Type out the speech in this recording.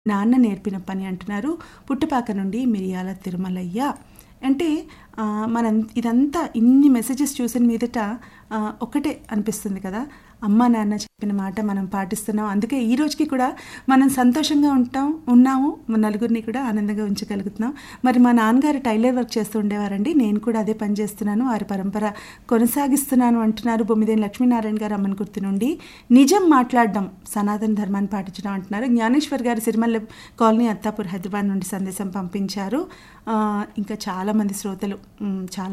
నాన్న నేర్పిన పని అంటున్నారు పుట్టపాక నుండి మిరియాల తిరుమలయ్య అంటే ఆ, మనం ఇదంతా ఇన్ని మెసేజెస్ చూసిన మీదట ఆ, ఒకటే అనిపిస్తుంది కదా అమ్మ నాన్న చెప్పిన మాట మనం పాటిస్తున్నాం అందుకే ఈ రోజుకి కూడా మనం సంతోషంగా ఉంటాం ఉన్నాము మన నలుగురిని కూడా ఆనందంగా ఉంచగలుగుతున్నాం మరి మా నాన్నగారు టైలర్ వర్క్ చేస్తూ ఉండేవారండి నేను కూడా అదే పని చేస్తున్నాను వారి పరంపర కొనసాగిస్తున్నాను అంటున్నారు బొమ్మిదేని లక్ష్మీనారాయణ గారు అమ్మన్ గుర్తు నుండి నిజం మాట్లాడడం సనాతన ధర్మాన్ని పాటించడం అంటున్నారు జ్ఞానేశ్వర్ గారు సిరిమల్ల కాలనీ అత్తాపూర్ హైదరాబాద్ నుండి సందేశం పంపించారు ఆ, ఇంకా చాలామంది శ్రోతలు ఉమ్, చాలా